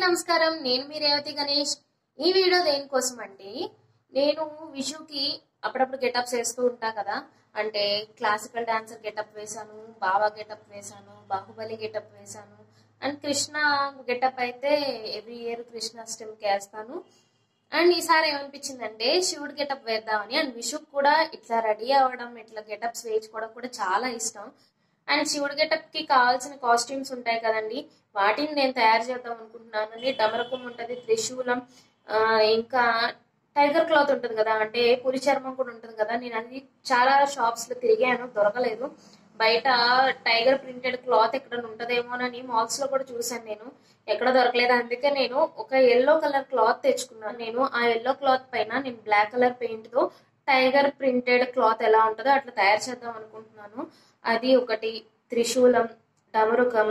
నమస్కారం నేను మీ రేవతి గణేష్ ఈ వీడియో దేనికోసం అంటే నేను విషుకి అప్పుడప్పుడు గెటప్స్ వేస్తూ ఉంటా కదా అంటే క్లాసికల్ డాన్సర్ గెటప్ వేశాను బాబా గెటప్ వేశాను బాహుబలి గెటప్ వేశాను అండ్ కృష్ణ గెటప్ అయితే ఎవ్రీ ఇయర్ కృష్ణాష్టమికి వేస్తాను అండ్ ఈసారి ఏమనిపించిందంటే శివుడు గెటప్ వేద్దామని అండ్ విషుకు కూడా ఇట్లా రెడీ అవ్వడం ఇట్లా గెటప్స్ వేయించుకోవడం కూడా చాలా ఇష్టం అండ్ శివుడి గెటప్ కి కావాల్సిన కాస్ట్యూమ్స్ ఉంటాయి కదండి వాటిని నేను తయారు చేద్దాం అనుకుంటున్నాను డమరకం ఉంటది త్రిశూలం ఆ, ఇంకా టైగర్ క్లాత్ ఉంటుంది కదా అంటే పులి చర్మం కూడా ఉంటుంది కదా నేను అది చాలా షాప్స్ లో తిరిగాను దొరకలేదు బయట టైగర్ ప్రింటెడ్ క్లాత్ ఎక్కడ ఉంటదేమోనని మాల్స్ లో కూడా చూసాను నేను ఎక్కడ దొరకలేదు అందుకే నేను ఒక ఎల్లో కలర్ క్లాత్ తెచ్చుకున్నాను నేను ఆ ఎల్లో క్లాత్ పైన నేను బ్లాక్ కలర్ పెయింట్ తో టైగర్ ప్రింటెడ్ క్లాత్ ఎలా ఉంటుందో అట్లా తయారు చేద్దాం అనుకుంటున్నాను అది ఒకటి త్రిశూలం డమరుకం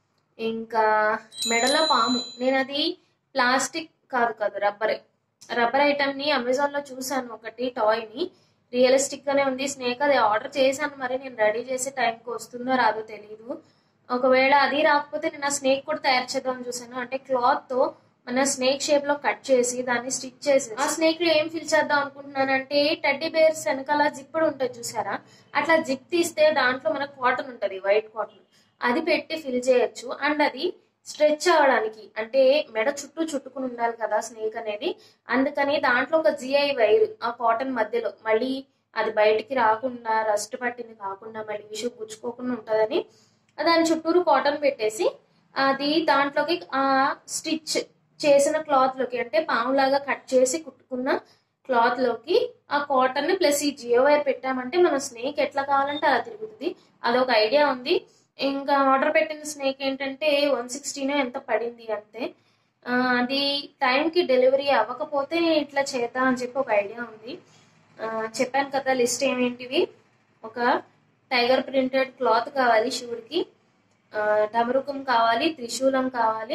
ఇంకా మెడలో పాము నేను అది ప్లాస్టిక్ కాదు కాదు రబ్బరే రబ్బర్ ఐటమ్ ని అమెజాన్ లో చూసాను ఒకటి టాయ్ ని రియలిస్టిక్ గానే ఉంది స్నేక్ అది ఆర్డర్ చేశాను మరి నేను రెడీ చేసే టైంకి వస్తుందో రాదో తెలియదు ఒకవేళ అది రాకపోతే నేను ఆ స్నేక్ కూడా తయారు చేద్దామని చూసాను అంటే క్లాత్ తో మన స్నేక్ షేప్ లో కట్ చేసి దాన్ని స్టిచ్ చేసి ఆ స్నేక్ లో ఏం ఫిల్ చేద్దాం అనుకుంటున్నానంటే టెడ్డీ బేర్స్ వెనకాల జిప్పుడు ఉంటుంది చూసారా అట్లా జిప్ తీస్తే దాంట్లో మనకు కాటన్ ఉంటది వైట్ కాటన్ అది పెట్టి ఫిల్ చేయొచ్చు అండ్ అది స్ట్రెచ్ అవ్వడానికి అంటే మెడ చుట్టూ చుట్టుకుని ఉండాలి కదా స్నేక్ అనేది అందుకని దాంట్లో ఒక జిఐ వైర్ ఆ కాటన్ మధ్యలో మళ్ళీ అది బయటికి రాకుండా రస్ట్ పట్టింది కాకుండా మళ్ళీ విషు గుచ్చుకోకుండా ఉంటుందని దాని చుట్టూరు కాటన్ పెట్టేసి అది దాంట్లోకి ఆ స్టిచ్ చేసిన క్లాత్ లోకి అంటే పాములాగా కట్ చేసి కుట్టుకున్న క్లాత్ లోకి ఆ కాటన్ ని ప్లస్ ఈ జియో వైర్ పెట్టామంటే మన స్నేక్ ఎట్లా కావాలంటే అలా తిరుగుతుంది అదొక ఐడియా ఉంది ఇంకా ఆర్డర్ పెట్టిన స్నేక్ ఏంటంటే వన్ సిక్స్టీనే ఎంత పడింది అంతే ఆ, అది టైంకి డెలివరీ అవ్వకపోతే ఇట్లా చేద్దాం అని చెప్పి ఒక ఐడియా ఉంది ఆ, చెప్పాను కదా లిస్ట్ ఏమేంటివి ఒక టైగర్ ప్రింటెడ్ క్లాత్ కావాలి శివుడికి ఆ, డమరుకం కావాలి త్రిశూలం కావాలి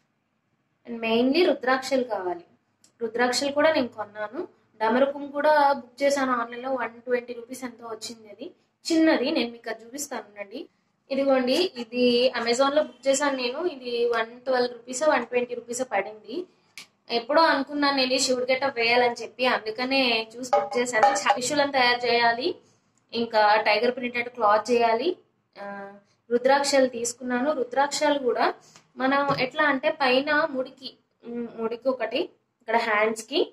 అండ్ మెయిన్లీ రుద్రాక్షలు కావాలి రుద్రాక్షలు కూడా నేను కొన్నాను డమరుకం కూడా బుక్ చేశాను ఆన్లైన్లో వన్ ట్వంటీ రూపీస్ ఎంతో వచ్చింది అది చిన్నది నేను మీకు అది చూపిస్తాను అండి ఇదిగోండి ఇది అమెజాన్ లో బుక్ చేశాను నేను ఇది one twelve rupees one twenty rupees పడింది ఎప్పుడో అనుకున్నాను నేను ఈ శివుడి గెటప్ వేయాలని చెప్పి అందుకనే చూసి బుక్ చేశాను టిష్యూలను తయారు చేయాలి ఇంకా టైగర్ ప్రింటెడ్ క్లాత్ చేయాలి ఆ, రుద్రాక్షలు తీసుకున్నాను రుద్రాక్షలు కూడా మనం ఎట్లా అంటే పైన ముడికి ఉమ్, ముడికి ఒకటి ఇక్కడ హ్యాండ్స్ కి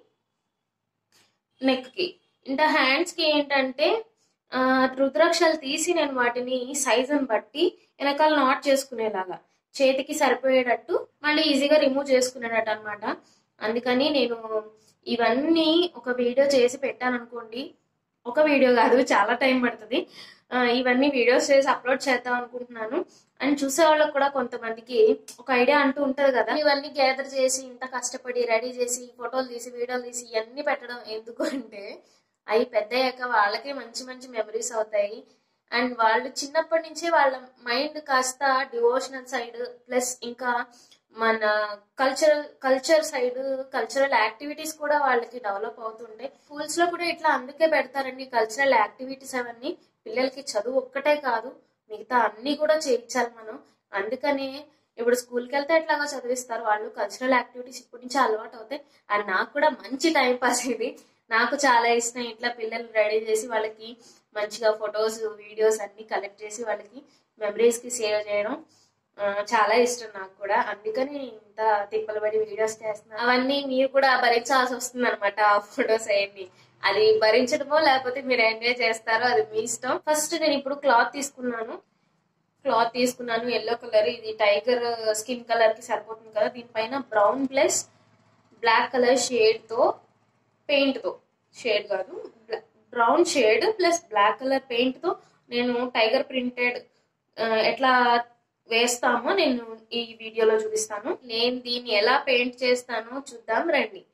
నెక్ కి ఇంకా హ్యాండ్స్ కి ఏంటంటే ఆ, రుద్రాక్షలు తీసి నేను వాటిని సైజుని బట్టి వెనకాల నాట్ చేసుకునేలాగా చేతికి సరిపోయేటట్టు మళ్ళీ ఈజీగా రిమూవ్ చేసుకునేటట్టు అనమాట అందుకని నేను ఇవన్నీ ఒక వీడియో చేసి పెట్టాను అనుకోండి ఒక వీడియో కాదు చాలా టైం పడుతుంది ఆ, ఇవన్నీ వీడియోస్ చేసి అప్లోడ్ చేద్దాం అనుకుంటున్నాను అండ్ చూసే వాళ్ళకి కూడా కొంతమందికి ఒక ఐడియా అంటూ ఉంటది కదా ఇవన్నీ గ్యాదర్ చేసి ఇంత కష్టపడి రెడీ చేసి ఫోటోలు తీసి వీడియోలు తీసి ఇవన్నీ పెట్టడం ఎందుకు అంటే అవి పెద్దయ్యాక వాళ్ళకే మంచి మంచి మెమరీస్ అవుతాయి అండ్ వాళ్ళు చిన్నప్పటి నుంచే వాళ్ళ మైండ్ కాస్త డివోషనల్ సైడ్ ప్లస్ ఇంకా మన cultural culture side cultural activities కూడా వాళ్ళకి డెవలప్ అవుతుంటాయి స్కూల్స్ లో కూడా ఇట్లా అందుకే పెడతారండి కల్చరల్ యాక్టివిటీస్ అవన్నీ పిల్లలకి చదువు ఒక్కటే కాదు మిగతా అన్ని కూడా చేయించాలి మనం అందుకనే ఇప్పుడు స్కూల్కి వెళ్తే ఎట్లాగో చదివిస్తారు వాళ్ళు కల్చరల్ యాక్టివిటీస్ ఇప్పటి నుంచి అలవాటు అవుతాయి అండ్ నాకు కూడా మంచి టైం పాస్ ఇది నాకు చాలా ఇష్టం ఇట్లా పిల్లలు రెడీ చేసి వాళ్ళకి మంచిగా ఫొటోస్ వీడియోస్ అన్ని కలెక్ట్ చేసి వాళ్ళకి మెమరీస్ కి సేవ్ చేయడం ఆ, చాలా ఇష్టం నాకు కూడా అందుకని ఇంత తిప్పలు పడి వీడియోస్ చేస్తున్నా అవన్నీ మీరు కూడా భరించాల్సి వస్తుంది అనమాట ఆ ఫొటోస్ అవన్నీ అది భరించడమో లేకపోతే మీరు ఎంజాయ్ చేస్తారో అది మీ ఇష్టం ఫస్ట్ నేను ఇప్పుడు క్లాత్ తీసుకున్నాను క్లాత్ తీసుకున్నాను ఎల్లో కలర్ ఇది టైగర్ స్కిన్ కలర్ కి సరిపోతుంది కదా దీనిపైన brown plus black colour shade తో పెయింట్ తో షేడ్ కాదు brown shade plus black colour paint తో నేను టైగర్ ప్రింటెడ్ ఎట్లా వేస్తామో నేను ఈ వీడియోలో చూపిస్తాను నేను దీన్ని ఎలా పెయింట్ చేస్తానో చూద్దాం రండి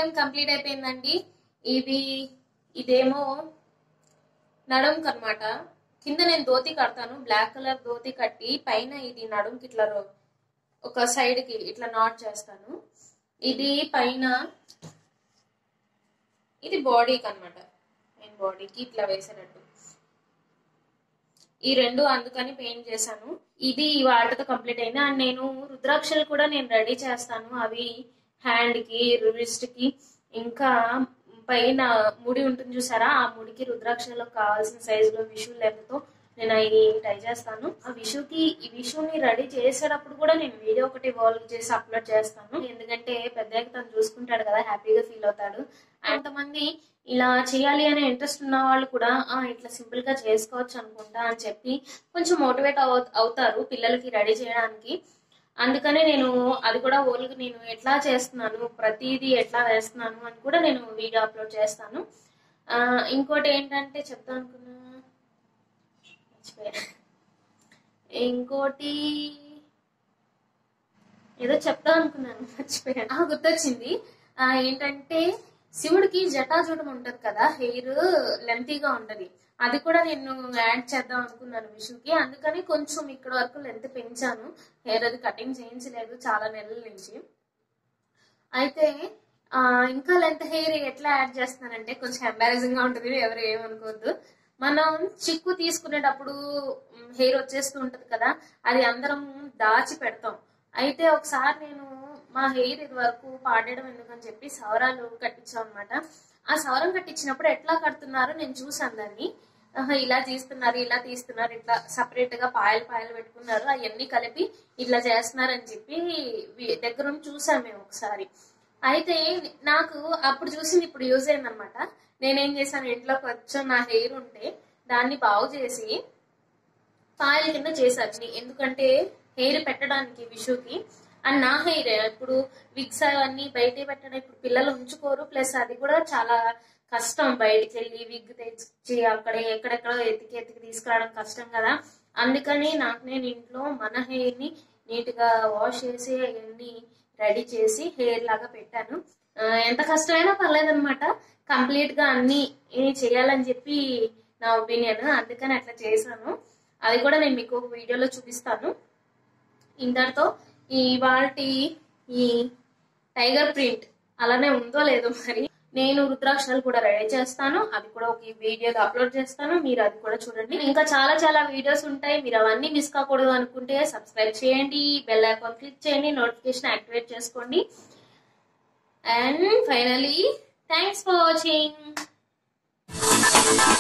కంప్లీట్ అయిపోయిందండి ఇది ఇదేమో నడుంకి అనమాట కింద నేను ధోతి కడతాను బ్లాక్ కలర్ ధోతి కట్టి పైన ఇది నడుంకి ఇట్లా రో- ఒక సైడ్ కి ఇట్లా నాట్ చేస్తాను ఇది పైన ఇది బాడీకి అనమాట నేను బాడీకి ఇట్లా వేసేటట్టు ఈ రెండు అందుకని పెయింట్ చేశాను ఇది వాటితో కంప్లీట్ అయింది అండ్ నేను రుద్రాక్షలు కూడా నేను రెడీ చేస్తాను అవి హ్యాండ్ కి రిస్ట్ కి ఇంకా పైన ముడి ఉంటుంది చూసారా ఆ ముడికి రుద్రాక్షలకు కావాల్సిన సైజులో విషు లెక్కతో నేను అవి ట్రై చేస్తాను ఆ విషుకి ఈ విషుని రెడీ చేసేటప్పుడు కూడా నేను వీడియో ఒకటి వాల్ చేసి అప్లోడ్ చేస్తాను ఎందుకంటే పెద్దగా తను చూసుకుంటాడు కదా హ్యాపీగా ఫీల్ అవుతాడు కొంతమంది ఇలా చేయాలి అనే ఇంట్రెస్ట్ ఉన్న వాళ్ళు కూడా ఆ ఇట్లా సింపుల్ గా చేసుకోవచ్చు అనుకుంటా అని చెప్పి కొంచెం మోటివేట్ అవుతారు పిల్లలకి రెడీ చేయడానికి అందుకనే నేను అది కూడా ఓల్కి నేను ఎట్లా చేస్తున్నాను ప్రతిదీ ఎట్లా వేస్తున్నాను అని కూడా నేను వీడియో అప్లోడ్ చేస్తాను ఆ, ఇంకోటి ఏంటంటే చెప్తాను అనుకున్నా మర్చిపోయా ఇంకోటి ఏదో చెప్తా అనుకున్నాను మర్చిపోయాను ఆ, గుర్తొచ్చింది ఆ, ఏంటంటే శివుడికి జటాజూటం ఉంటది కదా హెయిర్ లెంతీగా ఉంటది అది కూడా నేను యాడ్ చేద్దాం అనుకున్నాను విషుకి అందుకని కొంచెం ఇక్కడ వరకు లెంత్ పెంచాను హెయిర్ అది కటింగ్ చేయించలేదు చాలా నెలల నుంచి అయితే ఆ, ఇంకా లెంత్ హెయిర్ ఎట్లా యాడ్ చేస్తున్నానంటే కొంచెం ఎంబారసింగ్ గా ఉంటుంది ఎవరు ఏమనుకోవద్దు మనం చిక్కు తీసుకునేటప్పుడు హెయిర్ వచ్చేస్తూ ఉంటది కదా అది అందరం దాచి పెడతాం అయితే ఒకసారి నేను మా హెయిర్ ఇది వరకు పాడేయడం ఎందుకని చెప్పి సవరాలు కట్టించాం అనమాట ఆ సవరం కట్టించినప్పుడు ఎట్లా కడుతున్నారో నేను చూసాను దాన్ని ఆహా, ఇలా తీస్తున్నారు ఇలా తీస్తున్నారు ఇట్లా సపరేట్ గా పాయలు పాయలు పెట్టుకున్నారు అవన్నీ కలిపి ఇట్లా చేస్తున్నారు అని చెప్పి వి- దగ్గర నుండి చూసాం మేము ఒకసారి అయితే నాకు అప్పుడు చూసింది ఇప్పుడు యూజ్ అయిందనమాట నేనేం చేశాను ఇంట్లో కొంచెం నా హెయిర్ ఉంటే దాన్ని బాగు చేసి పాయల కింద చేసాను ఎందుకంటే హెయిర్ పెట్టడానికి విషుకి అండ్ నా హెయిర్ ఇప్పుడు విగ్స్ అవన్నీ బయట పెట్టడం ఇప్పుడు పిల్లలు ఉంచుకోరు ప్లస్ అది కూడా చాలా కష్టం బయటికి వెళ్ళి విగ్ తెచ్చి అక్కడ ఎక్కడెక్కడ ఎతికి ఎతికి తీసుకురావడం కష్టం కదా అందుకని నాకు నేను ఇంట్లో మన హెయిర్ ని నీట్ గా వాష్ చేసి అవన్నీ రెడీ చేసి హెయిర్ లాగా పెట్టాను ఆ, ఎంత కష్టమైనా పర్లేదన్నమాట కంప్లీట్ గా అన్ని ఏ చేయాలని చెప్పి నా ఒపీనియన్ అందుకని అట్లా చేశాను అది కూడా నేను మీకు ఒక వీడియోలో చూపిస్తాను ఇంతటితో ఈ వాటి ఈ టైగర్ ప్రింట్ అలానే ఉందో లేదో మరి నేను రుద్రాక్షరాలు కూడా రెడీ చేస్తాను అది కూడా ఒక వీడియోలో అప్లోడ్ చేస్తాను మీరు అది కూడా చూడండి ఇంకా చాలా చాలా వీడియోస్ ఉంటాయి మీరు అవన్నీ మిస్ కాకూడదు అనుకుంటే సబ్స్క్రైబ్ చేయండి బెల్ ఐకాన్ క్లిక్ చేయండి నోటిఫికేషన్ యాక్టివేట్ చేసుకోండి and finally thanks for watching